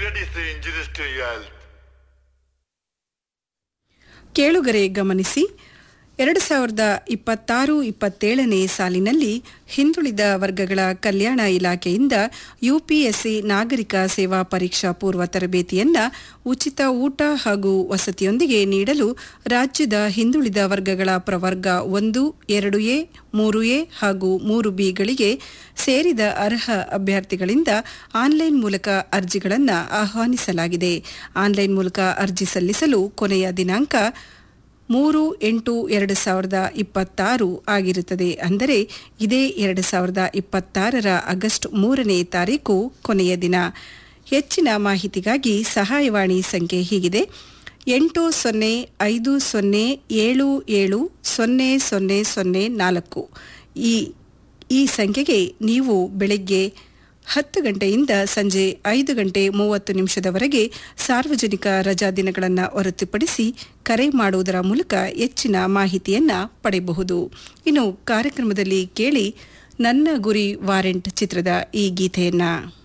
cigarette is injurious to your health. ಕೇಳುಗರೆ ಗಮನಿಸಿ ಎರಡು ಸಾವಿರದ ಇಪ್ಪತ್ತಾರು ಇಪ್ಪತ್ತೇಳನೇ ಸಾಲಿನಲ್ಲಿ ಹಿಂದುಳಿದ ವರ್ಗಗಳ ಕಲ್ಯಾಣ ಇಲಾಖೆಯಿಂದ ಯುಪಿಎಸ್ಸಿ ನಾಗರಿಕ ಸೇವಾ ಪರೀಕ್ಷಾ ಪೂರ್ವ ತರಬೇತಿಯನ್ನ ಉಚಿತ ಊಟ ಹಾಗೂ ವಸತಿಯೊಂದಿಗೆ ನೀಡಲು ರಾಜ್ಯದ ಹಿಂದುಳಿದ ವರ್ಗಗಳ ಪ್ರವರ್ಗ ಒಂದು ಎರಡು ಎ ಮೂರು ಎ ಹಾಗೂ ಮೂರು ಬಿಗಳಿಗೆ ಸೇರಿದ ಅರ್ಹ ಅಭ್ಯರ್ಥಿಗಳಿಂದ ಆನ್ಲೈನ್ ಮೂಲಕ ಅರ್ಜಿಗಳನ್ನು ಆಹ್ವಾನಿಸಲಾಗಿದೆ ಆನ್ಲೈನ್ ಮೂಲಕ ಅರ್ಜಿ ಸಲ್ಲಿಸಲು ಕೊನೆಯ ದಿನಾಂಕ ಮೂರು ಎಂಟು ಎರಡು ಸಾವಿರದ ಇಪ್ಪತ್ತಾರು ಆಗಿರುತ್ತದೆ ಅಂದರೆ ಇದೇ ಎರಡು ಸಾವಿರದ ಇಪ್ಪತ್ತಾರರ ಆಗಸ್ಟ್ ಮೂರನೇ ತಾರೀಕು ಕೊನೆಯ ದಿನ ಹೆಚ್ಚಿನ ಮಾಹಿತಿಗಾಗಿ ಸಹಾಯವಾಣಿ ಸಂಖ್ಯೆ ಹೀಗಿದೆ ಎಂಟು ಸೊನ್ನೆ ಐದು ಸೊನ್ನೆ ಏಳು ಏಳು ಸೊನ್ನೆ ಸೊನ್ನೆ ಸೊನ್ನೆ ನಾಲ್ಕು ಈ ಈ ಸಂಖ್ಯೆಗೆ ನೀವು ಬೆಳಗ್ಗೆ ಹತ್ತು ಗಂಟೆಯಿಂದ ಸಂಜೆ ಐದು ಗಂಟೆ ಮೂವತ್ತು ನಿಮಿಷದವರೆಗೆ ಸಾರ್ವಜನಿಕ ರಜಾ ದಿನಗಳನ್ನು ಹೊರತುಪಡಿಸಿ ಕರೆ ಮಾಡುವುದರ ಮೂಲಕ ಹೆಚ್ಚಿನ ಮಾಹಿತಿಯನ್ನ ಪಡೆಯಬಹುದು ಇನ್ನು ಕಾರ್ಯಕ್ರಮದಲ್ಲಿ ಕೇಳಿ ನನ್ನ ಗುರಿ ವಾರೆಂಟ್ ಚಿತ್ರದ ಈ ಗೀತೆಯನ್ನ